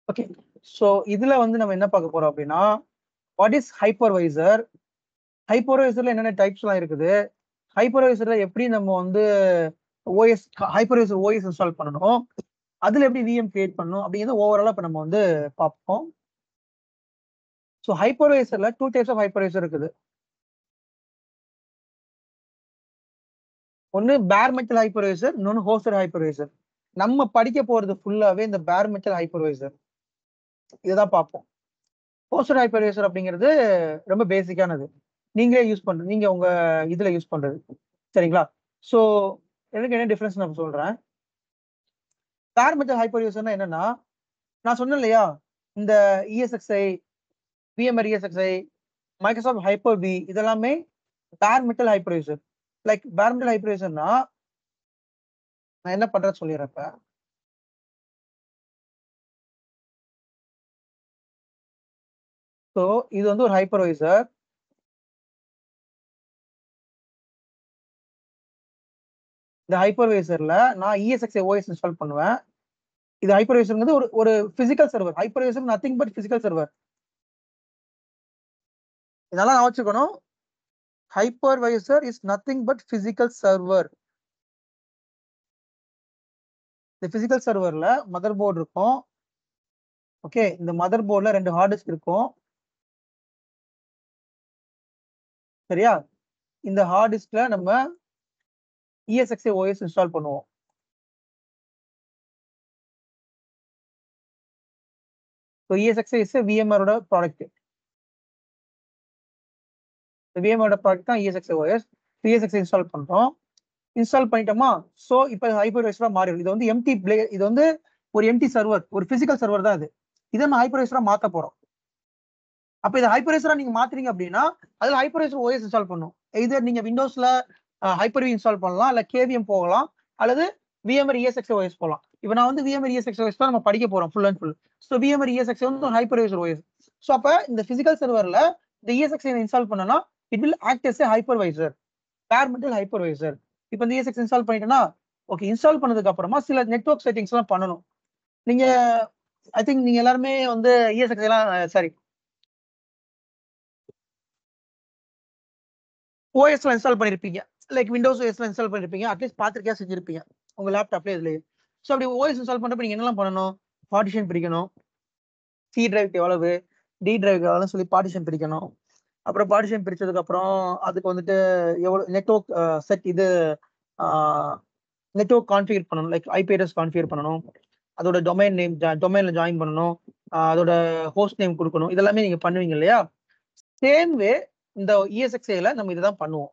Okay so இதுல வந்து நம்ம என்ன பார்க்க போறோம் அப்படின்னா வாட் இஸ் ஹைப்பர்வைசர் ஹைப்பர்வைசர்ல என்னென்ன டைப்ஸ்லாம் இருக்குது ஹைப்பர்வைசர்ல எப்படி நம்ம வந்து ஓஎஸ் ஹைப்பர்வைசர் ஓஎஸ் இன்ஸ்டால் பண்ணணும் அதுல எப்படி விஎம் கிரியேட் பண்ணணும் அப்படிங்கிறது ஓவராலா இப்போ நம்ம வந்து பார்ப்போம் ஸோ ஹைப்பர்வைசர்ல டூ டைப்ஸ் ஆஃப் ஹைப்பர்வைசர் இருக்குது ஒன்னு பேர் மெட்டல் ஹைப்பர்வைசர் இன்னொன்னு ஹோஸ்டர் ஹைப்பர்வைசர் நம்ம படிக்க போறது ஃபுல்லாவே இந்த பேர் மெட்டல் ஹைப்பர்வைசர் இதுதான் பார்ப்போம் ஹோஸ்டர் ஹைப்பர்வைசர் அப்படிங்கிறது ரொம்ப பேசிக்கானது நீங்களே யூஸ் பண்றது நீங்க உங்க இதுல யூஸ் பண்றது சரிங்களா ஸோ எனக்கு என்ன டிஃபரன்ஸ் நான் சொல்றேன் பேர் மெட்டல் ஹைப்பர்வைசர்னா என்னன்னா நான் சொன்னேன் இல்லையா இந்த ESXi VMware ESXi Microsoft hyper V இதெல்லாமே bare metal hypervisor like bare metal ஹைப்பர்வைசர்னா நான் என்ன பண்றேன்னு சொல்லிடுறேன் இப்ப ஸோ இது வந்து ஒரு ஹைப்பர்வைசர் இந்த ஹைப்பர்வைசர்ல நான் இஎஸ்எக்ஸ்ஐ ஓஎஸ் இன்ஸ்டால் பண்ணுவேன் இது ஹைப்பர்வைசர்ங்கிறது ஒரு ஒரு physical server hypervisor nothing but physical server இதெல்லாம் நான் வச்சுக்கணும் hypervisor is nothing but physical server இந்த பிசிக்கல் சர்வர்ல மதர் போர்டு இருக்கும் ஓகே இந்த மதர் போர்ட்ல ரெண்டு ஹார்ட் டிஸ்க் இருக்கும் சரியா இந்த ஹார்ட் டிஸ்க்ல நம்ம இஎஸ்எக்ஸ்ஐ ஓஎஸ் இன்ஸ்டால் பண்ணுவோம் ஸோ இஎஸ்எக்ஸ்ஐ இஸ் விஎம்ஆரோட ப்ராடக்ட் விஎம்ஆரோட ப்ராடக்ட் தான் இஎஸ்எக்ஸ்ஐ ஓஎஸ் இஎஸ்எக்ஸ்ஐ இன்ஸ்டால் பண்றோம் இன்ஸ்டால் பண்ணிட்டோமா ஸோ இப்போ ஹைப்பர்வைசரா மாறிடும் இது வந்து எம்டி பிளே இது வந்து ஒரு எம்டி சர்வர் ஒரு பிசிக்கல் சர்வர் தான் இது இதை நம்ம ஹைப்பர்வைசரா மாத்த போறோம் அப்ப இதை ஹைப்பர்வைசரா நீங்க மாத்துறீங்க அப்படின்னா அதுல ஹைப்பர்வைசர் ஓஎஸ் இன்ஸ்டால் பண்ணும் இது நீங்க விண்டோஸ்ல ஹைப்பர் இன்ஸ்டால் பண்ணலாம் இல்ல கேவிஎம் போகலாம் அல்லது விஎம்ஆர் இஎஸ்எக்ஸ் ஓஎஸ் போகலாம் இப்போ நான் வந்து விஎம்ஆர் இஎஸ்எக்ஸ் ஓஎஸ் தான் நம்ம படிக்க போறோம் full and full so VMware ESX வந்து ஒரு ஹைப்பர்வைசர் ஓஎஸ் ஸோ அப்ப இந்த பிசிக்கல் சர்வர்ல இந்த இஎஸ்எக்ஸ் இன்ஸ்டால் பண்ணனா it will act as a hypervisor bare metal hypervisor இப்போ இந்த இஎஸ்எக்ஸ் இன்ஸ்டால் பண்ணிட்டேன்னா ஓகே இன்ஸ்டால் பண்ணதுக்கு அப்புறமா சில நெட்ஒர்க் செட்டிங்ஸ் எல்லாம் பண்ணணும் நீங்க ஐ திங்க் நீங்க எல்லாருமே வந்து இஎஸ்எக்ஸ் எல்லாம் சாரி ஓஎஸ்ல இன்ஸ்டால் பண்ணிருப்பீங்க லைக் விண்டோஸ் ஓஎஸ்ல இன்ஸ்டால் பண்ணிருப்பீங்க அட்லீஸ்ட் பார்த்துருக்கே செஞ்சிருப்பீங்க உங்க லேப்டாப்ல இதுலயே ஸோ அப்படி ஓஎஸ் இன்ஸ்டால் பண்றப்ப நீங்க என்னெல்லாம் பண்ணணும் பார்ட்டிஷன் பிரிக்கணும் சி டிரைவ்க்கு எவ்வளவு டி டிரைவ்க்கு எவ்வளவு சொல்லி பார்ட்டிஷன் பிரிக்கணும் அப்புறம் பார்ட்டிஷன் பிரிச்சதுக்கு அப்புறம் அதுக்கு வந்துட்டு எவ்வளவு நெட்ஒர்க் செட் இது நெட்ஒர்க் கான்ஃபிகர் பண்ணணும் லைக் ஐபி அட்ரஸ் கான்ஃபிகர் பண்ணணும் அதோட டொமைன் நேம் டொமைன்ல ஜாயின் பண்ணணும் அதோட ஹோஸ்ட் நேம் கொடுக்கணும் இதெல்லாமே நீங்க பண்ணுவீங்க இல்லையா சேம் வே இந்த இஎஸ்எக்ஸ்ஐல நம்ம இதுதான் பண்ணுவோம்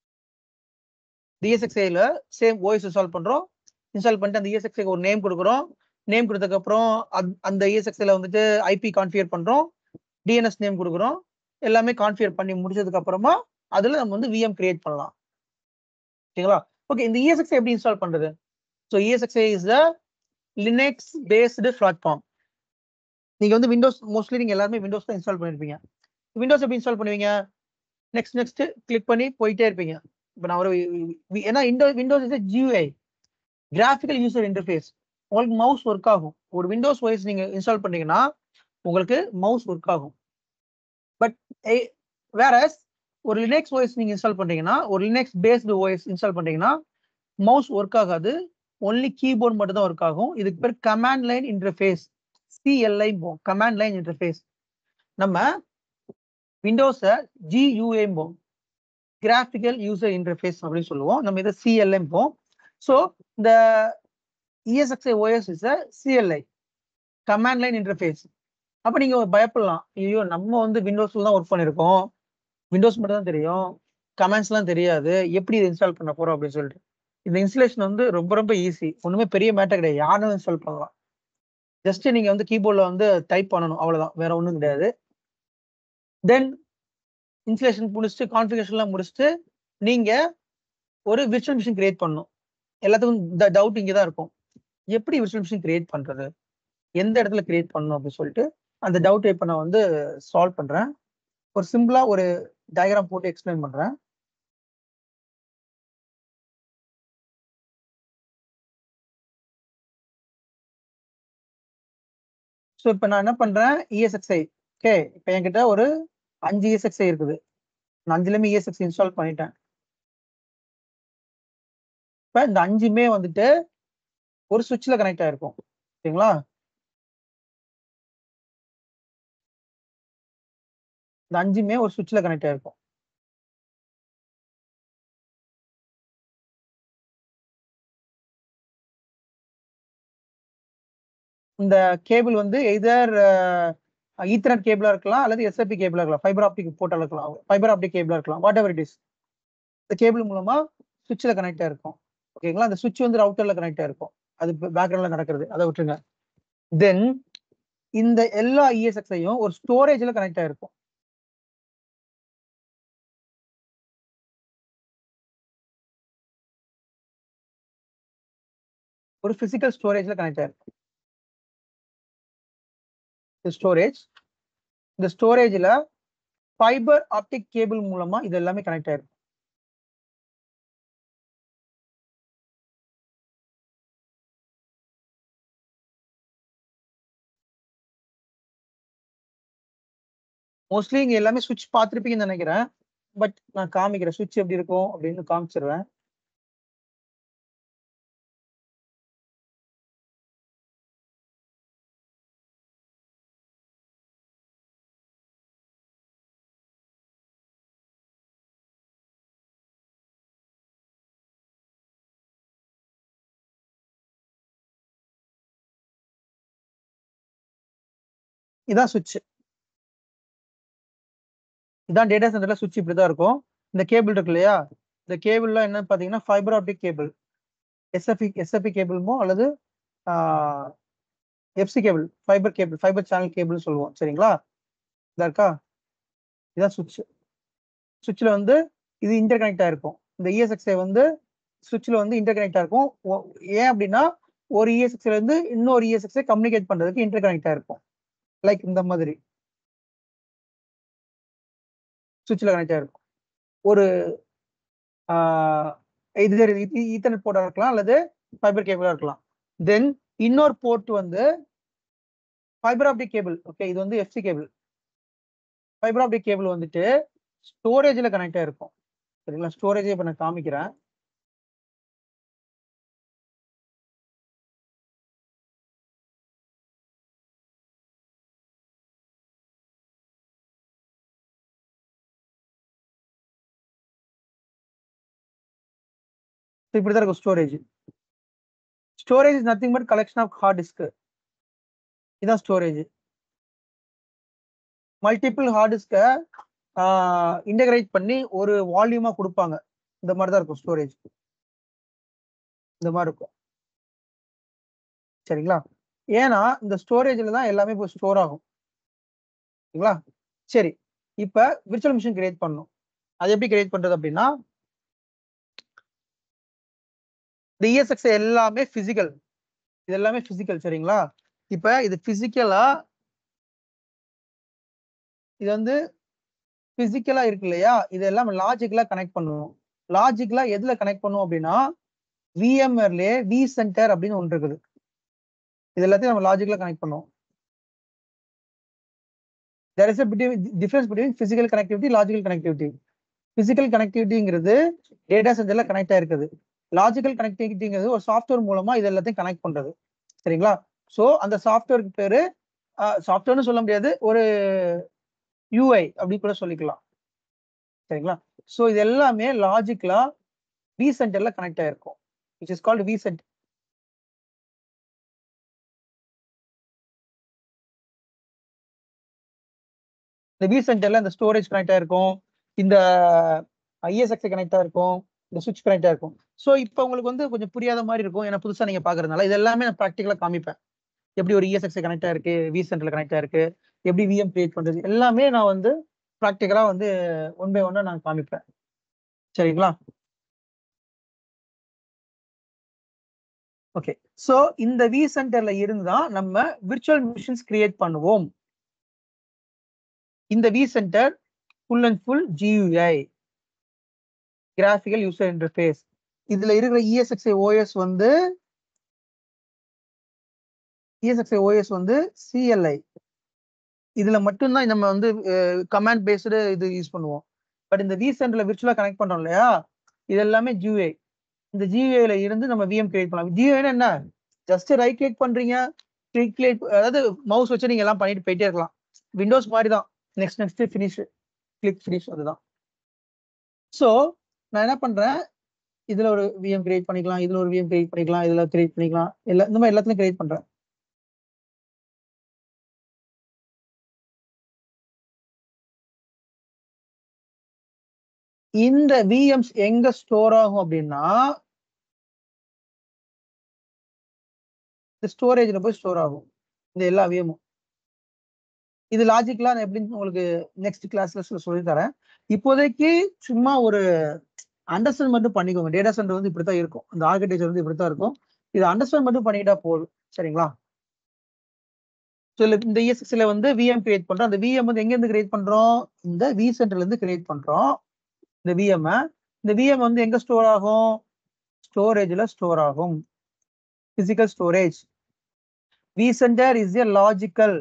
இஎஸ்எக்ஸ்ஐல சேம் ஓஎஸ் இன்ஸ்டால் பண்றோம் இன்ஸ்டால் பண்ணிட்டு அந்த இஎஸ்எக்ஸ்ஐக்கு ஒரு நேம் கொடுக்குறோம் நேம் கொடுத்ததுக்கு அப்புறம் அந்த இஎஸ்எக்ஸ்ஐல வந்துட்டு ஐபி கான்ஃபிகர் பண்றோம் டிஎன்எஸ் நேம் கொடுக்குறோம் எல்லாமே கான்ஃபிகர் பண்ணி முடிச்சதுக்கு அப்புறமா அதுல நம்ம வந்து விஎம் கிரியேட் பண்ணலாம் ஓகேங்களா ஓகே இந்த இஎஸ்எக்ஸ்ஐ எப்படி இன்ஸ்டால் பண்றது so ESXi is the Linux based platform நீங்க வந்து விண்டோஸ் மோஸ்ட்லி நீங்க எல்லாருமே விண்டோஸ் தான் இன்ஸ்டால் பண்ணிருப்பீங்க விண்டோஸ் எப்படி இன்ஸ்டால் பண்ணுவீங்க நெக்ஸ்ட் நெக்ஸ்ட் கிளிக் பண்ணி போயிட்டே இருப்பீங்க இப்போ நான் ஒரு ஏன்னா இண்டோ Windows is GUI graphical user interface உங்களுக்கு மவுஸ் ஒர்க் ஆகும் ஒரு விண்டோஸ் ஓஎஸ் நீங்க இன்ஸ்டால் பண்ணீங்கன்னா உங்களுக்கு மவுஸ் ஒர்க் ஆகும் பட் வேற ஒரு லினக்ஸ் ஓஎஸ் நீங்க இன்ஸ்டால் பண்றீங்கன்னா ஒரு லினக்ஸ் பேஸ்டு ஓஎஸ் இன்ஸ்டால் பண்றீங்கன்னா மவுஸ் ஒர்க் ஆகாது ஒன்லி கீபோர்ட் மட்டும் தான் ஒர்க் ஆகும் இதுக்கு பேர் command line interface CLI command line interface நம்ம விண்டோஸை ஜியூஏம் போம் கிராஃபிக்கல் யூசர் இன்டர்ஃபேஸ் அப்படின்னு சொல்லுவோம் நம்ம இதை சிஎல்எம் போம் ஸோ இந்த ESXi OS is CLI command line interface அப்போ நீங்க பயப்படலாம் ஐயோ நம்ம வந்து விண்டோஸ்ல தான் ஒர்க் பண்ணியிருக்கோம் விண்டோஸ் மட்டும் தான் தெரியும் கமெண்ட்ஸ்லாம் தெரியாது எப்படி இதை இன்ஸ்டால் பண்ண போறோம் அப்படின்னு சொல்லிட்டு இந்த இன்ஸ்டலேஷன் வந்து ரொம்ப ரொம்ப ஈஸி ஒண்ணுமே பெரிய மேட்டர் கிடையாது யாரும் இன்ஸ்டால் பண்ணலாம் ஜஸ்ட் நீங்க வந்து கீபோர்ட்ல வந்து டைப் பண்ணணும் அவ்வளவுதான் வேற ஒன்றும் கிடையாது தென் இன்ஸ்டலேஷன் முடிச்சுட்டு கான்ஃபிகரேஷன்லாம் முடிச்சுட்டு நீங்க ஒரு விர்ச்சுவல் மிஷின் கிரியேட் பண்ணணும் எல்லாத்துக்கும் டவுட் இங்கே தான் இருக்கும் எப்படி விர்ச்சுவல் மிஷின் கிரியேட் பண்றது எந்த இடத்துல கிரியேட் பண்ணணும் அப்படின்னு சொல்லிட்டு அந்த டவுட் இப்போ நான் வந்து சால்வ் பண்றேன் ஒரு சிம்பிளா ஒரு டயக்ராம் போட்டு எக்ஸ்பிளைன் பண்றேன் ஸோ இப்போ நான் என்ன பண்றேன் இஎஸ்எக்ஸ்ஐ ஓகே இப்போ என்கிட்ட ஒரு அஞ்சு இஎஸ்எக்ஸ்ஐ இருக்குது நான் அஞ்சுலையுமே இஎஸ்எக்ஸ் இன்ஸ்டால் பண்ணிட்டேன் இப்போ இந்த அஞ்சுமே வந்துட்டு ஒரு சுவிட்சில் கனெக்ட் ஆயிருக்கும் ஓகேங்களா இந்த அஞ்சுமே ஒரு சுவிட்சில் கனெக்ட் ஆயிருக்கும் இந்த கேபிள் வந்து எதர் ஈத்தர்நெட் கேபிளா இருக்கலாம் அல்லது எஸ்எப்பி கேபிளா இருக்கலாம் ஃபைபர் ஆப்டிக் போர்ட்டல் இருக்கலாம் ஃபைபர் ஆப்டிக் கேபிளா இருக்கலாம் வாட் எவர் இட் இஸ் இந்த கேபிள் மூலமா சுவிட்சில் கனெக்ட் ஆயிருக்கும் ஓகேங்களா அந்த சுவிட்ச் வந்து ரவுட்டர்ல கனெக்ட் ஆயிருக்கும் அது பேக்ரவுண்ட்ல நடக்கிறது அதை விட்டுருங்க தென் இந்த எல்லா இஎஸ்எக்ஸையும் ஒரு ஸ்டோரேஜ்ல கனெக்ட் ஆயிருக்கும் ஒரு பிசிக்கல் ஸ்டோரேஜ்ல கனெக்ட் ஆயிருக்கும் ஸ்டோரேஜ் இந்த ஸ்டோரேஜ்ல ஃபைபர் ஆப்டிக் கேபிள் மூலமா இது எல்லாமே கனெக்ட் ஆயிருக்கும் மோஸ்ட்லி இங்க எல்லாமே சுவிட்ச் பார்த்துருப்பீங்கன்னு நினைக்கிறேன் பட் நான் காமிக்கிறேன் சுவிட்ச் எப்படி இருக்கும் அப்படின்னு காமிச்சிருவேன் இதான் சுவிட்ச் இதான் டேட்டா சென்டர்ல சுவிட்ச் இப்படிதான் இருக்கும் இந்த கேபிள் இருக்கு இல்லையா இந்த கேபிள்லாம் என்ன பாத்தீங்கன்னா fibre optic cable SFP SFP கேபிள்மோ அல்லது FC cable fibre cable fibre channel கேபிள்னு சொல்லுவோம் சரிங்களா இதா இருக்கா இதான் சுவிட்ச் சுவிட்சில் வந்து இது இன்டர் கனெக்ட் ஆயிருக்கும் இந்த இஎஸ்எக்ஸ்ஐ வந்து சுவிட்சில் வந்து இன்டர் கனெக்ட் ஆயிருக்கும் ஒ- ஏன் அப்படின்னா ஒரு இஎஸ்எக்ஸ்ல இருந்து இன்னொரு இஎஸ்எக்ஸை கம்யூனிகேட் பண்றதுக்கு இன்டர் கனெக்ட் ஆயிருக்கும் லைக் இந்த மாதிரி சுவிட்சில் கனெக்ட் ஆயிருக்கும் ஒரு இது ஈத்தர்நெட் போர்ட்டா இருக்கலாம் அல்லது ஃபைபர் கேபிளா இருக்கலாம் தென் இன்னொரு போர்ட் வந்து ஃபைபர் ஆப்டிக் கேபிள் ஓகே இது வந்து FC cable fibre optic cable வந்துட்டு ஸ்டோரேஜில் கனெக்ட் ஆயிருக்கும் சரிங்களா ஸ்டோரேஜ் இப்போ நான் காமிக்கிறேன் So, இப்படிதான் இருக்கும் storage storage is nothing but collection of hard disk இதான் ஸ்டோரேஜ் மல்டிபிள் ஹார்ட் டிஸ்கை இன்டகிரேட் பண்ணி ஒரு வால்யூமா கொடுப்பாங்க இந்த மாதிரி தான் இருக்கும் ஸ்டோரேஜ் இந்த மாதிரி இருக்கும் சரிங்களா ஏன்னா இந்த ஸ்டோரேஜில் தான் எல்லாமே இப்போ ஸ்டோர் ஆகும் சரிங்களா சரி இப்போ விர்ச்சுவல் மிஷின் கிரியேட் பண்ணணும் அது எப்படி கிரியேட் பண்றது அப்படின்னா இந்த இஎஸ்எக்ஸ் எல்லாமே பிசிக்கல் இது எல்லாமே பிசிக்கல் சரிங்களா இப்ப இது பிசிக்கலா இது வந்து பிசிக்கலா இருக்கு இல்லையா இது எல்லாம் லாஜிக்கலா கனெக்ட் பண்ணுவோம் லாஜிக்கலா எதுல கனெக்ட் பண்ணுவோம் அப்படின்னா விஎம்ஆர்லயே வி சென்டர் அப்படின்னு ஒன்று இருக்குது இது எல்லாத்தையும் நம்ம லாஜிக்கலா கனெக்ட் பண்ணுவோம் there is a between, difference between physical connectivity logical connectivity physical connectivityங்கிறது டேட்டா சென்டர்ல கனெக்ட் ஆயிருக்குது லாஜிக்கல் கனெக்டிவிட்டிங்கிறது ஒரு சாஃப்ட்வேர் மூலமா இது எல்லாத்தையும் கனெக்ட் பண்றது சரிங்களா ஸோ அந்த சாஃப்ட்வேருக்கு பேரு சாஃப்ட்வேர்னு சொல்ல முடியாது ஒரு யூஐ அப்படி கூட சொல்லிக்கலாம் சரிங்களா ஸோ இது எல்லாமே லாஜிக்கலா வி சென்டர்ல கனெக்ட் ஆயிருக்கும் which is called vCenter இந்த வி சென்டர்ல இந்த ஸ்டோரேஜ் கனெக்ட் ஆயிருக்கும் இந்த ஐஎஸ்எக்ஸ் கனெக்ட் ஆயிருக்கும் இந்த சுவிட்ச் கனெக்ட் ஆயிருக்கும் ஸோ இப்போ உங்களுக்கு வந்து கொஞ்சம் புரியாத மாதிரி இருக்கும் ஏன்னா புதுசா நீங்க பாக்குறதுனால இது எல்லாமே நான் ப்ராக்டிக்கலா காமிப்பேன் எப்படி ஒரு இஎஸ்எக்ஸ் கனெக்ட் ஆயிருக்கு வி சென்டர்ல கனெக்ட் ஆயிருக்கு எப்படி விஎம் கிரியேட் பண்றது எல்லாமே நான் வந்து ப்ராக்டிக்கலா வந்து ஒன் பை ஒன்னா நான் காமிப்பேன் சரிங்களா ஓகே ஸோ இந்த வி சென்டர்ல இருந்து தான் நம்ம விர்ச்சுவல் மிஷின்ஸ் கிரியேட் பண்ணுவோம் இந்த vCenter full and full GUI graphical user interface இதுல இருக்கிற இஎஸ்எக்ஸ்ஐ ஓஎஸ் வந்து இஎஸ்எக்ஸ்ஐ ஓஎஸ் வந்து சிஎல்ஐ இதுல மட்டும்தான் நம்ம வந்து கமாண்ட் பேஸ்டு இது யூஸ் பண்ணுவோம் பட் இந்த வி சென்டர்ல விர்ச்சுவலா கனெக்ட் பண்றோம் இல்லையா இது எல்லாமே ஜியூஐ இந்த ஜியூஐல இருந்து நம்ம விஎம் கிரியேட் பண்ணலாம் ஜியூஐனா என்ன ஜஸ்ட் ரைட் கிளிக் பண்றீங்க கிளிக் கிளிக் அதாவது மவுஸ் வச்சு நீங்க எல்லாம் பண்ணிட்டு போயிட்டே இருக்கலாம் விண்டோஸ் மாதிரி தான் next next finish click finish அதுதான் ஸோ நான் என்ன பண்றேன் இதுல ஒரு விஎம் கிரியேட் பண்ணிக்கலாம் இதுல ஒரு விஎம் கிரியேட் பண்ணிக்கலாம் இதுல கிரியேட் பண்ணிக்கலாம் எல்லா இந்த மாதிரி எல்லாத்துலயும் கிரியேட் பண்றேன் இந்த விஎம்ஸ் எங்க ஸ்டோர் ஆகும் அப்படின்னா இந்த ஸ்டோரேஜ்ல போய் ஸ்டோர் ஆகும் இந்த எல்லா விஎமும் இது லாஜிக்கலா நான் எப்படின்னு உங்களுக்கு நெக்ஸ்ட் கிளாஸ்ல சொல்லி தரேன் இப்போதைக்கு சும்மா ஒரு அண்டர்ஸ்டாண்ட் மட்டும் பண்ணிக்கோங்க டேட்டா சென்டர் வந்து இப்படித்தான் இருக்கும் இந்த ஆர்கிடெக்சர் வந்து இப்படித்தான் இருக்கும் இது அண்டர்ஸ்டாண்ட் மட்டும் பண்ணிக்கிட்டா போதும் சரிங்களா ஸோ இந்த இஎஸ்எக்ஸ்ல வந்து விஎம் கிரியேட் பண்றோம் அந்த விஎம் வந்து எங்க இருந்து கிரியேட் பண்றோம் இந்த வி சென்டர்ல இருந்து கிரியேட் பண்றோம் இந்த விஎம் இந்த விஎம் வந்து எங்க ஸ்டோர் ஆகும் ஸ்டோரேஜ்ல ஸ்டோர் ஆகும் physical storage vCenter is a logical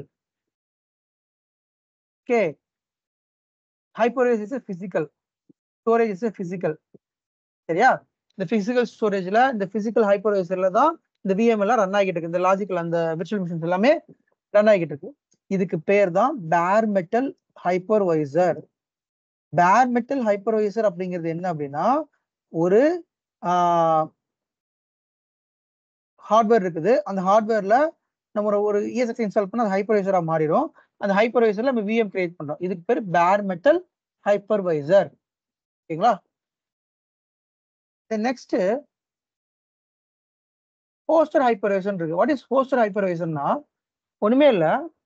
okay hypervisor is physical storage is physical சரியா இந்த பிசிக்கல் ஸ்டோரேஜ்ல இந்த பிசிக்கல் ஹைப்பர்வைசர்ல தான் இந்த விஎம் எல்லாம் ரன் ஆகிட்டு இருக்கு இந்த லாஜிக்கல் அந்த விர்ச்சுவல் மிஷின்ஸ் எல்லாமே ரன் ஆகிட்டு இருக்கு இதுக்கு பேர் தான் bare metal hypervisor bare metal hypervisor அப்படிங்கிறது என்ன அப்படின்னா ஒரு ஹார்ட்வேர் இருக்குது அந்த ஹார்ட்வேர்ல நம்ம ஒரு ஒரு இஎஸ்எக்ஸ் இன்ஸ்டால் பண்ண அது ஹைப்பர்வைசரா மாறிடும் அந்த ஹைப்பர்வைசர்ல நம்ம விஎம் கிரியேட் பண்றோம் இதுக்கு பேர் பேர் மெட்டல் ஹைப்பர்வைசர் ஓகேங்களா நெக்ஸ்ட் ஹோஸ்டர் ஹைப்பர்வைசர் இருக்கு வாட் இஸ் ஹோஸ்டர் ஹைப்பர்வைசர்னா ஒண்ணுமே இல்ல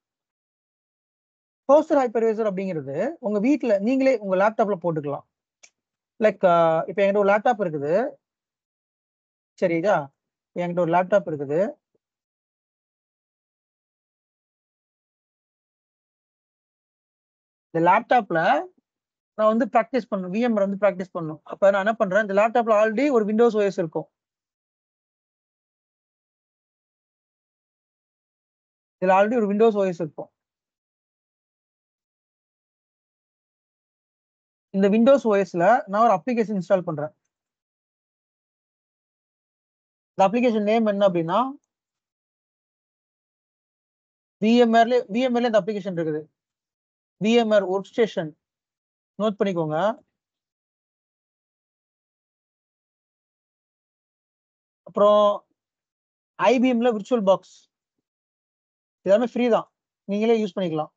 ஹோஸ்டர் ஹைப்பர்வைசர் அப்படிங்கிறது உங்க வீட்ல நீங்களே உங்க லேப்டாப்ல போட்டுக்கலாம் லைக் இப்போ என்கிட்ட ஒரு லேப்டாப் இருக்குது சரிதா என்கிட்ட ஒரு லேப்டாப் இருக்குது இந்த லேப்டாப்ல நான் வந்து ப்ராக்டிஸ் பண்ணணும் விஎம்ஆர் வந்து ப்ராக்டிஸ் பண்ணணும் அப்ப நான் என்ன பண்றேன் இந்த லேப்டாப்ல ஆல்ரெடி ஒரு விண்டோஸ் ஓஎஸ் இருக்கும் இதுல ஆல்ரெடி ஒரு விண்டோஸ் ஓஎஸ் இருக்கும் இந்த விண்டோஸ் ஓஎஸ்ல நான் ஒரு அப்ளிகேஷன் இன்ஸ்டால் பண்றேன் இந்த அப்ளிகேஷன் நேம் என்ன அப்படின்னா விஎம்ஆர்ல விஎம்ஆர்ல இந்த அப்ளிகேஷன் இருக்குது விஎம்ஆர் ஒர்க் ஸ்டேஷன் நோட் பண்ணிக்கோங்க அப்புறம் ஐபிஎம்ல விர்ச்சுவல் பாக்ஸ் எல்லாமே ஃப்ரீ தான் நீங்களே யூஸ் பண்ணிக்கலாம்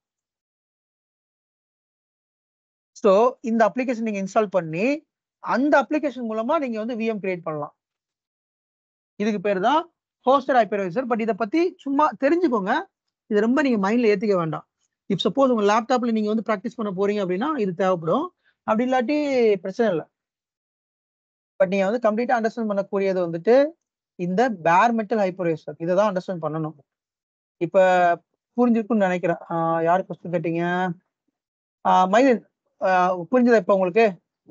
ஸோ இந்த அப்ளிகேஷன் நீங்க இன்ஸ்டால் பண்ணி அந்த அப்ளிகேஷன் மூலமா நீங்க வந்து விஎம் கிரியேட் பண்ணலாம் இதுக்கு பேர் தான் ஹோஸ்டர் ஹைப்பர்வைசர் பட் இதை பத்தி சும்மா தெரிஞ்சுக்கோங்க இது ரொம்ப நீங்க மைண்ட்ல ஏத்திக்க வேண்டாம் இப் சப்போஸ் உங்க லேப்டாப்ல நீங்க வந்து ப்ராக்டிஸ் பண்ண போறீங்க அப்படின்னா இது தேவைப்படும் அப்படி இல்லாட்டி பிரச்சனை இல்லை பட் நீங்க வந்து கம்ப்ளீட்டா அண்டர்ஸ்டாண்ட் பண்ணக்கூடியது வந்துட்டு இந்த பேர் மெட்டல் ஹைப்பர்வைசர் இதை தான் அண்டர்ஸ்டாண்ட் பண்ணணும் இப்ப புரிஞ்சிருக்குன்னு நினைக்கிறேன் ஆஹ் யார் கொஸ்டின் கேட்டீங்க ஆஹ் மைதன் ஆஹ் புரிஞ்சதா இப்ப உங்களுக்கு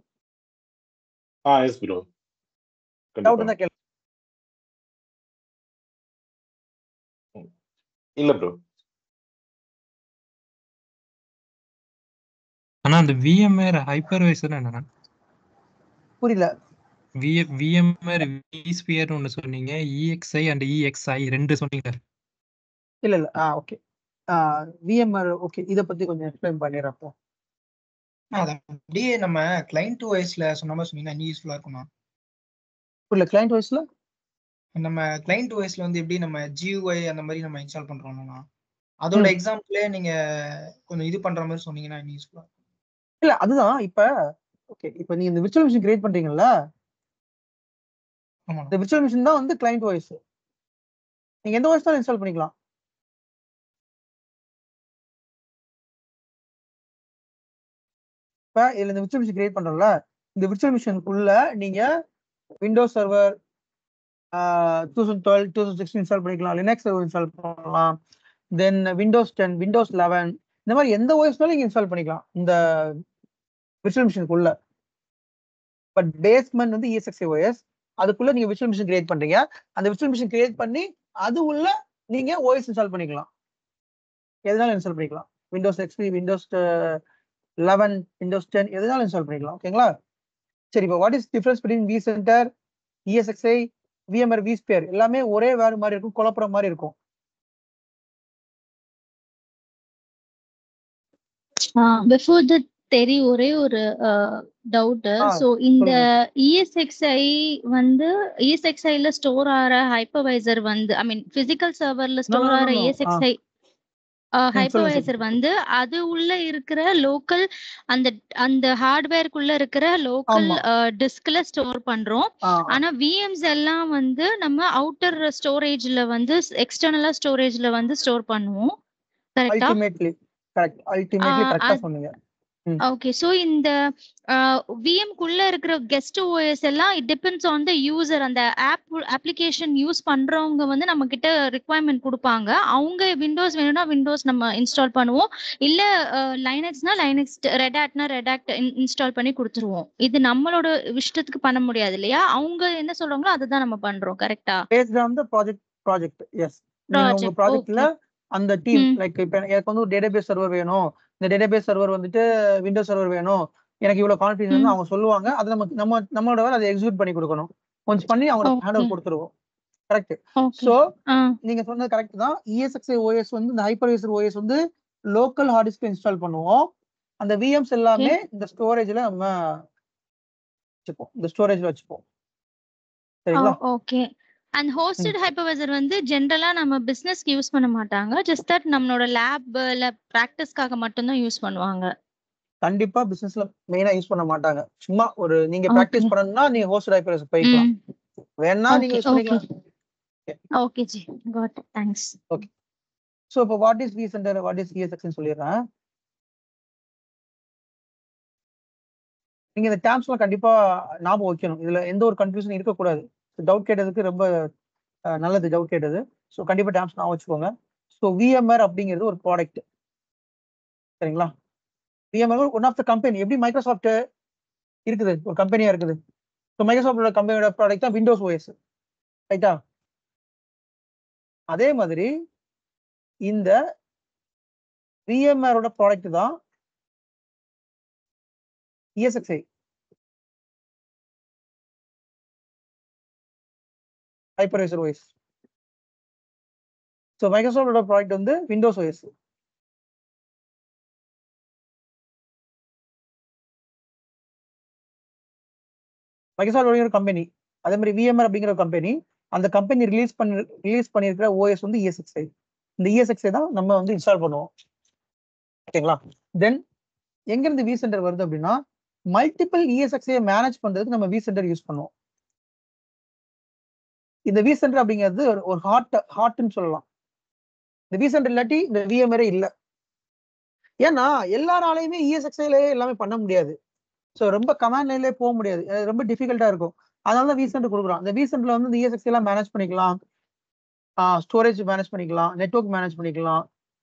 ஆ எஸ் ப்ரோ டவுட் இருந்தா கேளு இல்ல ப்ரோ ஆனா அந்த விஎம்ஆர் ஹைப்பர்வைசர் என்னன்னா புரியல விஎ விஎம்ஆர் விஸ்பியர் ஒன்னு சொன்னீங்க இஎக்ஸ்ஐ அண்ட் இஎக்ஸ்ஐ ரெண்டு சொன்னீங்க இல்ல இல்ல ஆ ஓகே விஎம்ஆர் ஓகே இத பத்தி கொஞ்சம் எக்ஸ்பிளைன் பண்ணிடுறப்போ அது அப்படியே நம்ம கிளைண்ட் வாய்ஸ்ல சொன்ன மாதிரி சொன்னீங்கன்னா இன்னும் யூஸ்ஃபுல்லா இருக்குமா புரியல கிளைண்ட் வாய்ஸ்ல நம்ம கிளைண்ட் வாய்ஸ்ல வந்து எப்படி நம்ம ஜியூஐ அந்த மாதிரி நம்ம இன்ஸ்டால் பண்றோம்னா அதோட ம். எக்ஸாம்பிளே நீங்க கொஞ்சம் இது பண்ற மாதிரி சொன்னீங்கன்னா இன்னும் யூஸ்ஃபுல்லா இல்ல அதுதான் இப்ப ஓகே இப்ப நீங்க இந்த விர்ச்சுவல் மிஷின் கிரியேட் பண்றீங்கல்ல ஆமா இந்த விர்ச்சுவல் மிஷின் தான் வந்து கிளைண்ட் வாய்ஸ் நீங்க எந்த வாய்ஸ் தான் இன்ஸ்டால் பண்ணிக்கலாம் இப்ப இதுல இந்த விர்ச்சுவல் மிஷின் கிரியேட் பண்றோம்ல இந்த விர்ச்சுவல் மிஷினுக்குள்ள நீங்க Windows server two thousand twelve two thousand sixteen install பண்ணிக்கலாம் லினக்ஸ் சர்வர் இன்ஸ்டால் பண்ணலாம் then Windows ten Windows eleven இந்த மாதிரி எந்த ஓஎஸ்னாலும் நீங்க இன்ஸ்டால் பண்ணிக்கலாம் இந்த விர்ச்சுவல் மிஷினுக்குள்ள பட் பேஸ்மெண்ட் வந்து இஎஸ்எக்ஸ்ஐ ஓஎஸ் அதுக்குள்ள நீங்க விர்ச்சுவல் மிஷின் கிரியேட் பண்றீங்க அந்த விர்ச்சுவல் மிஷின் கிரியேட் பண்ணி அது உள்ள நீங்க ஓஎஸ் இன்ஸ்டால் பண்ணிக்கலாம் எதுனாலும் இன்ஸ்டால் பண்ணிக்கலாம் Windows XP Windows eleven Windows ten எதுனாலும் இன்ஸ்டால் பண்ணிக்கலாம் ஓகேங்களா சரி இப்போ what is difference between vCenter ESXi VMware vSphere எல்லாமே ஒரே வேறு மாதிரி இருக்கும் குழப்புற மாதிரி இருக்கும் பிஃபோர் த தெரி ஒரே ஒரு டவுட் ஆ, ஸோ இந்த இஎஸ்எக்ஸ்ஐ வந்து இஎஸ்எக்ஸ்ஐல ஸ்டோர் ஆகிற ஹைப்பர்வைசர் வந்து ஐ மீன் பிசிக்கல் சர்வர்ல ஸ்டோர் no, ஆகிற no. இஎஸ்எக்ஸ்ஐ சொல்லுங்க, ஹைப்பர்வைசர் வந்து அது உள்ள இருக்கிற லோக்கல் அந்த அந்த ஹார்ட்வேர்க்குள்ள இருக்கிற லோக்கல் ஆமா. டிஸ்க்ல ஸ்டோர் பண்றோம் ஆ, ஆனா விஎம்ஸ் எல்லாம் வந்து நம்ம அவுட்டர் ஸ்டோரேஜ்ல வந்து எக்ஸ்டர்னலா ஸ்டோரேஜ்ல வந்து ஸ்டோர் பண்ணுவோம் கரெக்டா அல்டிமேட்லி கரெக்ட் அல்டிமேட்லி ஆ, கரெக்டா அது- சொன்னீங்க ஓகே சோ இந்த விஎம் குள்ள இருக்கிற கெஸ்ட் ஓஎஸ் எல்லாம் it depends on the user அந்த ஆப் அப்ளிகேஷன் யூஸ் பண்றவங்க வந்து நம்ம கிட்ட ரிக்குவயர்மெண்ட் கொடுப்பாங்க அவங்க விண்டோஸ் வேணும்னா விண்டோஸ் நம்ம இன்ஸ்டால் பண்ணுவோம் இல்ல லைனக்ஸ்னா லைனக்ஸ் ரெடாக்ட்னா ரெடாக்ட் இன்ஸ்டால் பண்ணி கொடுத்துருவோம் இது நம்மளோட இஷ்டத்துக்கு பண்ண முடியாது இல்லையா அவங்க என்ன சொல்றாங்களோ அதுதான் நம்ம பண்றோம் கரெக்டா based on the project project எஸ் நீங்க உங்க Project, ப்ராஜெக்ட்ல அந்த டீம் ம். லைக் இப்ப எனக்கு வந்து ஒரு டேட்டாபேஸ் சர்வர் வேணும் இந்த டேட்டாபேஸ் சர்வர் வந்துட்டு விண்டோஸ் சர்வர் வேணும் எனக்கு இவ்வளவு கான்ஃபிடன்ஸ் ம். அவங்க சொல்லுவாங்க அதை நம்ம நம்ம நம்மளோட வேலை அதை எக்ஸிக்யூட் பண்ணி கொடுக்கணும் கொஞ்சம் பண்ணி அவங்க Okay. ஹேண்ட் ஓவர் கொடுத்துருவோம் கரெக்ட் ஓகே சோ ஆ நீங்க சொன்னது கரெக்ட் தான் இஎஸ்எக்ஸ்ஐ ஓஎஸ் வந்து இந்த ஹைப்பர்வைசர் ஓஎஸ் வந்து லோக்கல் ஹார்ட் டிஸ்க் இன்ஸ்டால் பண்ணுவோம் அந்த விஎம்ஸ் எல்லாமே இந்த ஸ்டோரேஜ்ல நம்ம வச்சுப்போம் இந்த ஸ்டோரேஜ்ல வச்சுப்போம் சரிங்களா ஓகே அண்ட் ஹோஸ்டட் ஹைப்பர்வைசர் வந்து ஜென்ரலா நம்ம பிசினஸ்க்கு யூஸ் பண்ண மாட்டாங்க ஜஸ்ட் தட் நம்மளோட லேப்ல பிராக்டிஸ்க்காக மட்டும்தான் யூஸ் பண்ணுவாங்க கண்டிப்பா பிசினஸ்ல மெயினா யூஸ் பண்ண மாட்டாங்க சும்மா ஒரு நீங்க Okay. பிராக்டிஸ் பண்ணணும்னா நீங்க ஹோஸ்ட் ஹைப்பர்வைசர் போய்க்கலாம் வேணா நீங்க Okay, யூஸ் பண்ணிக்கலாம் okay ji got thanks so இப்போ what is vCenter what is ESX சொல்லிடுறேன் நீங்க இந்த டேர்ம்ஸ் எல்லாம் கண்டிப்பா ஞாபகம் வைக்கணும் இதுல எந்த ஒரு கன்ஃபியூஷன் இருக்கக்கூடாது டவுட் கேட்டதுக்கு ரொம்ப அஹ், நல்லது டவுட் கேட்டது ஸோ கண்டிப்பா டேர்ம்ஸ் ஞாபகம் வச்சுக்கோங்க ஸோ விஎம்ஆர் அப்படிங்கிறது ஒரு ப்ராடக்ட் சரிங்களா VMware one of the company எப்படி மைக்ரோசாஃப்ட் இருக்குது ஒரு கம்பெனியா இருக்குது ஸோ மைக்ரோசாஃப்டோட கம்பெனியோட ப்ராடக்ட் தான் விண்டோஸ் ஓஎஸ் ரைட்டா அதே மாதிரி இந்த விஎம்ஆரோட ப்ராடக்ட் தான் இஎஸ்எக்ஸ்ஐ ஹைப்பர்வைசர் ஓஎஸ் ஸோ மைக்ரோசாஃப்டோட ப்ராடக்ட் வந்து விண்டோஸ் ஓஎஸ் மைக்ரோசாஃப்ட் ஒரு கம்பெனி அதே மாதிரி விஎம்ஆர் அப்படிங்கிற ஒரு கம்பெனி அந்த கம்பெனி ரிலீஸ் பண்ணி ரிலீஸ் பண்ணியிருக்கிற ஓஎஸ் வந்து இஎஸ்எக்ஸ்ஐ இந்த இஎஸ்எக்ஸ்ஐ தான் நம்ம வந்து இன்ஸ்டால் பண்ணுவோம் ஓகேங்களா தென் எங்க இருந்து வி சென்டர் வருது அப்படின்னா மல்டிபிள் இஎஸ்எக்ஸ்ஐ மேனேஜ் பண்றதுக்கு நம்ம வி சென்டர் யூஸ் பண்ணுவோம் இந்த வி சென்டர் அப்படிங்கிறது ஒரு- ஒரு ஹார்ட் ஹார்ட்னு சொல்லலாம் இந்த வி சென்டர் இல்லாட்டி இந்த விஎம்ஆரே இல்ல ஏன்னா எல்லாராலையுமே இஎஸ்எக்ஸ்ஐல எல்லாமே பண்ண முடியாது ஸோ ரொம்ப கமாண்ட் லைன்லேயே போக முடியாது அது ரொம்ப டிஃபிகல்ட்டா இருக்கும் அதனால தான் வி சென்டர் கொடுக்குறோம் இந்த வி சென்டர்ல வந்து இந்த இஎஸ்எக்ஸ் எல்லாம் மேனேஜ் பண்ணிக்கலாம் ஸ்டோரேஜ் மேனேஜ் பண்ணிக்கலாம் நெட்வொர்க் மேனேஜ் பண்ணிக்கலாம்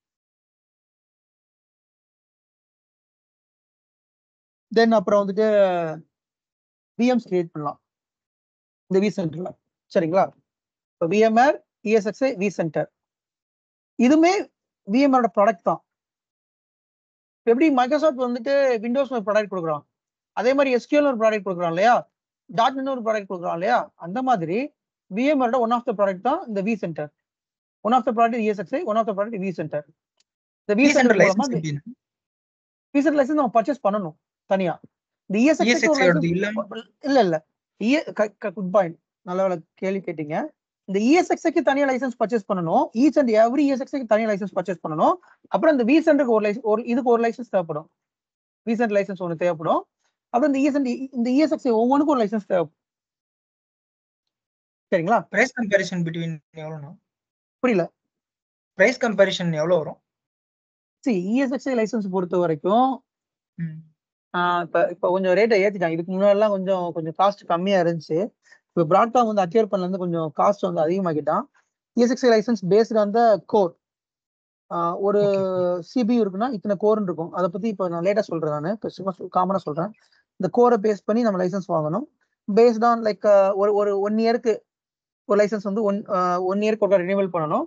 தென் அப்புறம் வந்துட்டு விஎம்ஸ் கிரியேட் பண்ணலாம் இந்த வி சென்டர்ல சரிங்களா இப்போ விஎம்ஆர் இஎஸ்எக்ஸ்ஐ வி சென்டர் இதுவுமே விஎம்ஆரோட ப்ராடக்ட் தான் இப்ப எப்படி மைக்ரோசாஃப்ட் வந்துட்டு விண்டோஸ் ஒரு ப்ராடக்ட் கொடுக்குறான் அதே மாதிரி எஸ்கியூஎல் ஒரு ப்ராடக்ட் கொடுக்குறான் இல்லையா டாட் நெட் ஒரு ப்ராடக்ட் கொடுக்குறான் இல்லையா அந்த மாதிரி விஎம்ஆரோட ஒன் ஆஃப் த ப்ராடக்ட் தான் இந்த vCenter one of the product ESXi one of the product vCenter இந்த வி சென்டர் மூலமா வி சென்டர் லைசன்ஸ் நம்ம பர்ச்சேஸ் பண்ணணும் தனியா இந்த இஎஸ்எக்ஸ்ஐ ESXi யோடது இல்லாம இல்ல இல்ல குட் பாயிண்ட் நல்ல வேலை கேள்வி கேட்டீங்க இந்த இஎஸ்எக்ஸ்க்கு தனியா லைசன்ஸ் பர்ச்சேஸ் பண்ணணும் ஈச் அண்ட் எவ்ரி இஎஸ்எக்ஸ்க்கு தனியா லைசன்ஸ் பர்ச்சேஸ் பண்ணணும் அப்புறம் இந்த வி சென்டருக்கு ஒரு லைசன்ஸ் ஒரு இதுக்கு ஒரு லைசன்ஸ் தேவைப்படும் வி சென்டர் லைசன்ஸ் ஒன்று தேவைப்படும் அப்புறம் இந்த இஎஸ்என் இந்த இஎஸ்எக்ஸ் ஒவ்வொன்றுக்கும் ஒரு லைசன்ஸ் தேவைப்படும் சரிங்களா பிரைஸ் கம்பேரிசன் பிட்வீன் எவ்வளோண்ணா புரியல பிரைஸ் கம்பேரிசன் எவ்வளோ வரும் சரி இஎஸ்எக்ஸ்ஐ லைசன்ஸ் பொறுத்த வரைக்கும் ம். ஆஹ் இப்ப இப்ப கொஞ்சம் ரேட்டை ஏத்திட்டாங்க இதுக்கு முன்னாடிலாம் கொஞ்சம் கொஞ்சம் காஸ்ட் கம்மியா இருந்துச்சு இப்போ பிராட்காம் வந்து அட்டியர் பண்ணல இருந்து கொஞ்சம் காஸ்ட் வந்து அதிகமாக்கிட்டான் ESXi licence based on the core ஒரு Okay, சிபியூ இருக்குன்னா இத்தனை கோர்னு இருக்கும் அதை பத்தி இப்போ நான் லேட்டா சொல்றேன் நான் இப்போ சும்மா காமனா சொல்றேன் இந்த கோரை பேஸ் பண்ணி நம்ம லைசன்ஸ் வாங்கணும் பேஸ்ட் ஆன் லைக் ஒரு ஒரு ஒன் இயருக்கு ஒரு லைசன்ஸ் வந்து ஒன் ஒன் இயருக்கு ஒரு ரினியூவல் பண்ணணும்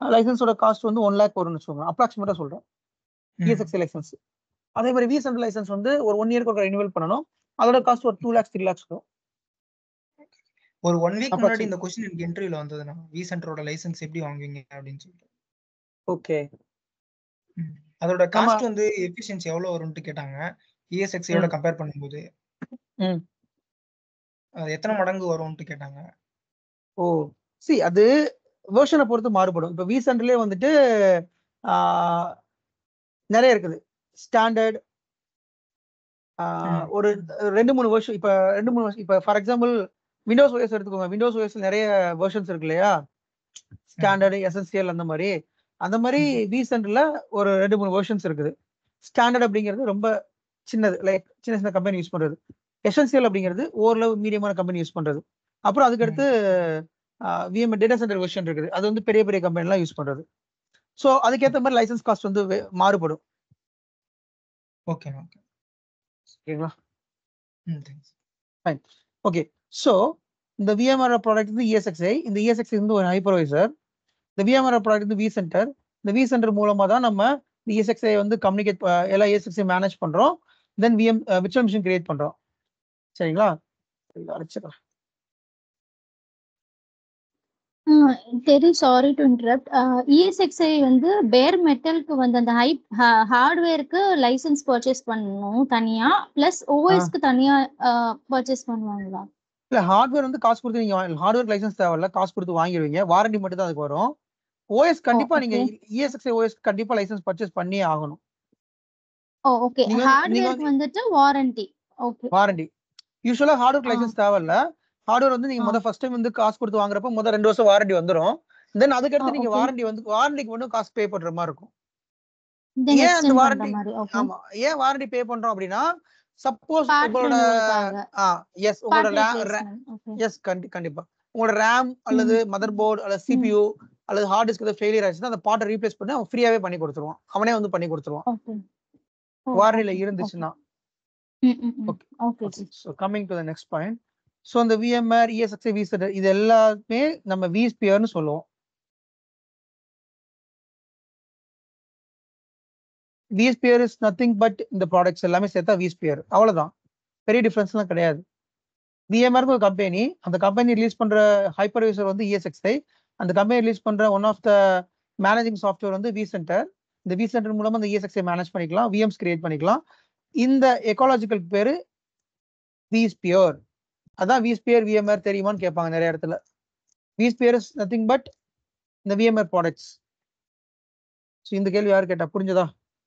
லைசன்ஸோட காஸ்ட் வந்து ஒன் லேக் வரும்னு வச்சுக்கோங்க அப்ராக்சிமேட்டா சொல்றேன் இஎஸ்எக்ஸ் லைசன்ஸ் அதே மாதிரி வி சென்டர் லைசன்ஸ் வந்து ஒரு ஒன் இயர்க்கு ஒரு ரினிவல் பண்ணணும் அதோட காஸ்ட் ஒரு டூ லேக்ஸ் த்ரீ லேக்ஸ் வரும் ஒரு ஒன் வீக் முன்னாடி Approximate. இந்த கொஸ்டின் எனக்கு இன்டர்வியூல வந்ததுண்ணா வி சென்டரோட லைசன்ஸ் எப்படி வாங்குவீங்க அப்படின்னு சொல்லிட்டு ஓகே ம். அதோட காஸ்ட் வந்து எஃபிஷியன்சி எவ்வளவு வரும்னு கேட்டாங்க இஎஸ்எக்ஸோட ம். கம்பேர் பண்ணும்போது ம். அது எத்தனை மடங்கு வரும்னு கேட்டாங்க ஓ சி அது வேர்ஷனை பொறுத்து மாறுபடும் இப்போ வி சென்டர்லேயே வந்துட்டு ஆஹ், நிறைய இருக்குது ஸ்டாண்டர்ட் ம். ஒரு ரெண்டு மூணு வருஷம் இப்போ ரெண்டு மூணு வருஷம் இப்போ ஃபார் எக்ஸாம்பிள் விண்டோஸ் OS எடுத்துக்கோங்க விண்டோஸ் OS நிறைய வெர்ஷன்ஸ் இருக்கு இல்லையா ஸ்டாண்டர்டு எஸ்எஸ்சிஎல் அந்த மாதிரி அந்த மாதிரி வி சென்டர்ல ஒரு ரெண்டு மூணு வெர்ஷன்ஸ் இருக்குது ஸ்டாண்டர்ட் அப்படிங்கிறது ரொம்ப சின்னது லைக் சின்ன சின்ன கம்பெனி யூஸ் பண்றது எஸ்என்சிஎல் அப்படிங்கிறது ஓரளவு மீடியமான கம்பெனி யூஸ் பண்றது அப்புறம் அதுக்கடுத்து விஎம் டேட்டா சென்டர் வெர்ஷன் இருக்குது அது வந்து பெரிய பெரிய கம்பெனிலாம் யூஸ் பண்றது ஸோ அதுக்கேற்ற மாதிரி லைசன்ஸ் காஸ்ட் வந்து வே- மாறுபடும் ஓகே ஓகே ஓகேங்களா ம் தேங்க்ஸ் ஃபைன் ஓகே ஸோ இந்த விஎம்ஆர் ப்ராடக்ட் வந்து இஎஸ்எக்ஸ்ஐ இந்த இஎஸ்எக்ஸ்ஐ வந்து ஒரு ஹைப்பர்வைசர் இந்த விஎம்ஆர் ப்ராடக்ட் வந்து வி சென்டர் இந்த வி சென்டர் மூலமா தான் நம்ம இஎஸ்எக்ஸ்ஐ வந்து கம்யூனிகேட் எல்லா இஎஸ்எக்ஸை மேனேஜ் பண்றோம் then VM virtual machine create பண்றோம் சரிங்களா இதை அடிச்சிடலாம் தெரி சாரி டு இன்டரப்ட் இஎஸ்எக்ஸ்ஐ வந்து பேர் மெட்டலுக்கு வந்து அந்த ஹை ஹார்ட்வேருக்கு லைசன்ஸ் பர்ச்சேஸ் பண்ணணும் தனியா பிளஸ் ஓஎஸ்க்கு தனியா பர்ச்சேஸ் பண்ணுவாங்களா இல்ல ஹார்ட்வேர் வந்து காசு கொடுத்து நீங்க ஹார்ட்வேர் லைசன்ஸ் தேவையில்ல காசு கொடுத்து வாங்கிடுவீங்க வாரண்டி மட்டும் தான் அதுக்கு வரும் ஓஎஸ் கண்டிப்பா நீங்க okay. இஎஸ்எக்ஸ்ஐ ஓஎஸ் கண்டிப்பா லைசன்ஸ் பர்ச்சேஸ் பண்ணியே ஆகணும் ஓ ஓகே நீங்க வந்து- நீங்க ஹார்ட்வேருக்கு வந்து- வந்துட்டு வாரண்டி ஓகே வாரண்டி யூஸ்வலா ஹார்ட்வேர் ஆ. லைசன்ஸ் தேவையில்ல ஹார்ட்வேர் வந்து நீங்க ஆ. முத ஃபர்ஸ்ட் டைம் வந்து காசு கொடுத்து வாங்குறப்ப முத ரெண்டு வருஷம் வாரண்டி வந்துரும் தென் அதுக்கடுத்து ஆ, நீங்க okay. வாரண்டி வந்து வாரண்டிக்கு மட்டும் காசு பே பண்ற மாதிரி இருக்கும் தென் ஏன் அந்த எக்ஸ்டெண்ட் பண்ற வாரண்டி மாதிரி ஓகே ஆமா ஏன் வாரண்டி பே பண்றோம் அப்படின்னா சப்போஸ் பார்ட் உங்களோட ரெனுவலுக்காக ஆ எஸ் உங்களோட பார்ட் ரே- ரீப்ளேஸ்மென்ட் ஓகே எஸ் கண்டி கண்டிப்பா உங்களோட ரேம் அல்லது மதர் போர்டு அல்லது சிபியூ அல்லது ஹார்ட் டிஸ்க் ஏதாவது ஃபெயிலியர் ஆயிடுச்சுன்னா அந்த பார்ட்டை ரீப்ளேஸ் பண்ணி அவன் ஃப்ரீயாவே பண்ணி கொடுத்துருவான் அவனே வந்து பண்ணி கொடுத்துருவான் ஓகே வாரண்டில இருந்துச்சுன்னா okay okay ji so coming to the next point so அந்த விஎம்ஆர் இஎஸ்எக்ஸ்ஐ வி சென்டர் இது எல்லாமே நம்ம விஸ்பியர்னு சொல்லுவோம் விஎஸ்பியர் இஸ் நத்திங் பட் இந்த ப்ராடக்ட்ஸ் எல்லாமே சேர்த்தா விஸ்பியர் அவ்வளவுதான் பெரிய டிஃபரன்ஸ்லாம் கிடையாது விஎம்ஆர் ஒரு கம்பெனி அந்த கம்பெனி ரிலீஸ் பண்ற ஹைப்பர்வைசர் வந்து இஎஸ்எக்ஸ்ஐ அந்த கம்பெனி ரிலீஸ் பண்ற one of the managing software வந்து வி சென்டர் இந்த வி சென்டர் மூலமா அந்த இஎஸ்எக்ஸ்ஐ மேனேஜ் பண்ணிக்கலாம் விஎம்ஸ் கிரியேட் பண்ணிக்கலாம் இந்த எக்காலஜிக்கல் பேரு விஸ்பியர் அதான் விஸ்பியர் விஎம்ஆர் தெரியுமான்னு கேட்பாங்க நிறைய இடத்துல விஸ்பியர் இஸ் நத்திங் பட் இந்த விஎம்ஆர் ப்ராடக்ட்ஸ் ஸோ இந்த கேள்வி யார் கேட்டா புரிஞ்சதா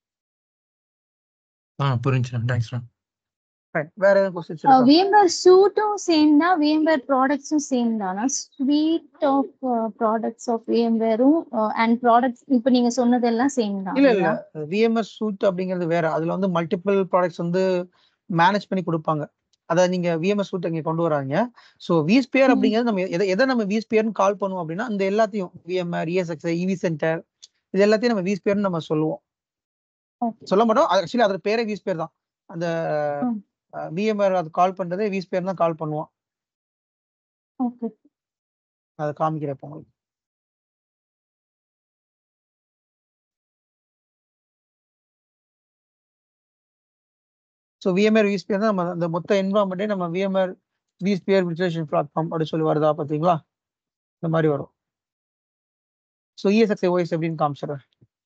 ஆ புரிஞ்சுண்ணா தேங்க்ஸ்ண்ணா Fine. வேற எதுவும் கொஸ்டின்ஸ் விஎம்பர் சூட்டும் சேம் தான் விஎம்பர் ப்ராடக்ட்ஸும் சேம் தானா ஸ்வீட் ஆஃப் ப்ராடக்ட்ஸ் ஆஃப் விஎம்பரும் அண்ட் ப்ராடக்ட்ஸ் இப்போ நீங்க சொன்னதெல்லாம் சேம் தான் இல்ல இல்ல விஎம்எஸ் சூட் அப்படிங்கிறது வேற அதுல வந்து மல்டிபிள் ப்ராடக்ட்ஸ் வந்து மேனேஜ் பண்ணி கொடுப்பாங்க அதை நீங்க விஎம்எஸ் சூட் இங்க கொண்டு வராங்க ஸோ விஸ்பியர் ம். அப்படிங்கிறது நம்ம எதை எதை நம்ம விஸ்பியர்னு கால் பண்ணுவோம் அப்படின்னா இந்த எல்லாத்தையும் விஎம்ஆர் இஎஸ்எக்ஸ் இவி சென்டர் இது எல்லாத்தையும் நம்ம விஸ்பியர்னு நம்ம சொல்லுவோம் ஓகே சொல்ல மாட்டோம் ஆக்சுவலி அதோட பேரே விஸ்பியர் தான் அந்த ம். விஎம்ஆர் அது கால் பண்றதே விஸ்பியர் தான் கால் பண்ணுவோம் ஓகே அதை காமிக்கிறேன் இப்போ உங்களுக்கு ஸோ விஎம்ஆர் விஸ்பியர் தான் நம்ம அந்த மொத்த என்வரான்மெண்ட்டே நம்ம விஎம்ஆர் விஸ்பியர் விர்ச்சுவலேஷன் பிளாட்ஃபார்ம் அப்படி சொல்லி வருதா பார்த்தீங்களா இந்த மாதிரி வரும் ஸோ இஎஸ்எக்ஸ்ஐ ஓஎஸ் எப்படின்னு காமிச்சிடுறேன்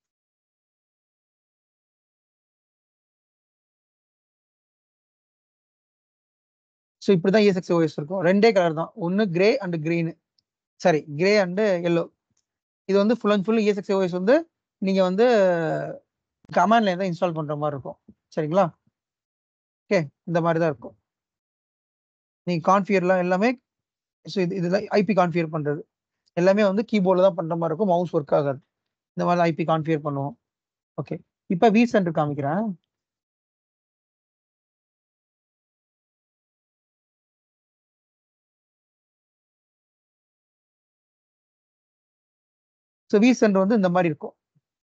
ஸோ இப்படி தான் இஎஸ்எக்ஸ்ஐ ஓஎஸ் இருக்கும் ரெண்டே கலர் தான் ஒன்று grey and green sorry grey and yellow இது வந்து full and full ESXi OS வந்து நீங்கள் வந்து கமாண்ட்ல தான் இன்ஸ்டால் பண்ணுற மாதிரி இருக்கும் சரிங்களா ஓகே இந்த மாதிரி தான் இருக்கும் நீங்கள் கான்ஃபியர்லாம் எல்லாமே ஸோ இது இதெல்லாம் ஐபி கான்ஃபியர் பண்ணுறது எல்லாமே வந்து கீபோர்டில் தான் பண்ணுற மாதிரி இருக்கும் மவுஸ் ஒர்க் ஆகாது இந்த மாதிரி ஐபி கான்ஃபியர் பண்ணுவோம் ஓகே இப்போ வி சென்டர் காமிக்கிறேன் ஸோ வி சென்டர் வந்து இந்த மாதிரி இருக்கும்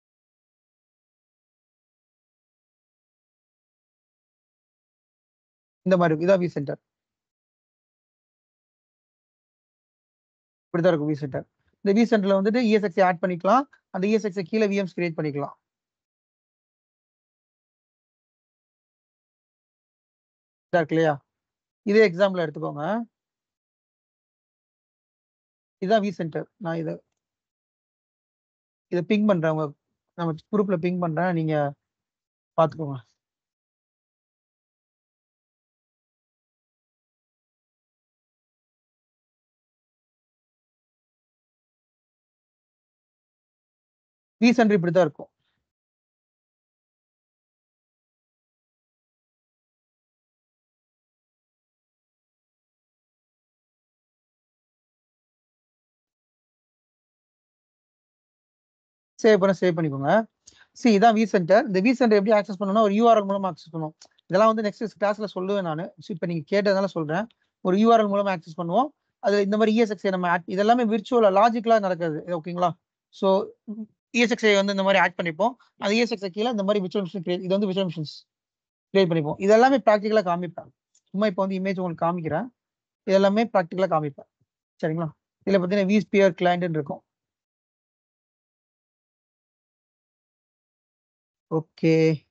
இந்த மாதிரி இருக்கும் இதான் வி சென்டர் இப்படிதான் இருக்கும் வி சென்டர் இந்த வி சென்டர்ல வந்துட்டு இஎஸ்எக்ஸ் ஆட் பண்ணிக்கலாம் அந்த இஎஸ்எக்ஸ் கீழே விஎம்ஸ் கிரியேட் பண்ணிக்கலாம் இதா இருக்கு இல்லையா இதே எக்ஸாம்பிள் எடுத்துக்கோங்க இதுதான் வி சென்டர் நான் இதை இதை பிங் பண்றேன் உங்க நம்ம குரூப்ல பிங் பண்றேன் நீங்க பாத்துக்கோங்க வி சென்டர் இப்படி தான் இருக்கும் சேவ் பண்ண சேவ் பண்ணிக்கோங்க சி இதான் வி சென்டர் இந்த வி சென்டர் எப்படி ஆக்சஸ் பண்ணணும்னா ஒரு யூஆர்எல் மூலமா ஆக்சஸ் பண்ணுவோம் இதெல்லாம் வந்து நெக்ஸ்ட் கிளாஸ்ல சொல்லுவேன் நான் இப்போ நீங்க கேட்டதுனால சொல்றேன் ஒரு யூஆர்எல் மூலமா ஆக்சஸ் பண்ணுவோம் அது இந்த மாதிரி இஎஸ்எக்ஸை நம்ம add- இதெல்லாமே விர்ச்சுவலா லாஜிக்கலா நடக்குது ஓகேங்களா ஸோ இஎஸ்எக்ஸை வந்து இந்த மாதிரி ஆட் பண்ணிப்போம் அந்த இஎஸ்எக்ஸை கீழே இந்த மாதிரி விர்ச்சுவல் மிஷின் கிரியேட் இது வந்து விர்ச்சுவல் மிஷின்ஸ் கிரியேட் பண்ணிப்போம் இதெல்லாமே ப்ராக்டிக்கலா காமிப்பேன் சும்மா இப்போ வந்து இமேஜ் உங்களுக்கு காமிக்கிறேன் இதெல்லாமே ப்ராக்டிக்கலா காமிப்பேன் சரிங்களா இதுல பார்த்தீங்கன்னா வி ஸ்பியர் கிளைண்ட் இருக்கும் ஓகே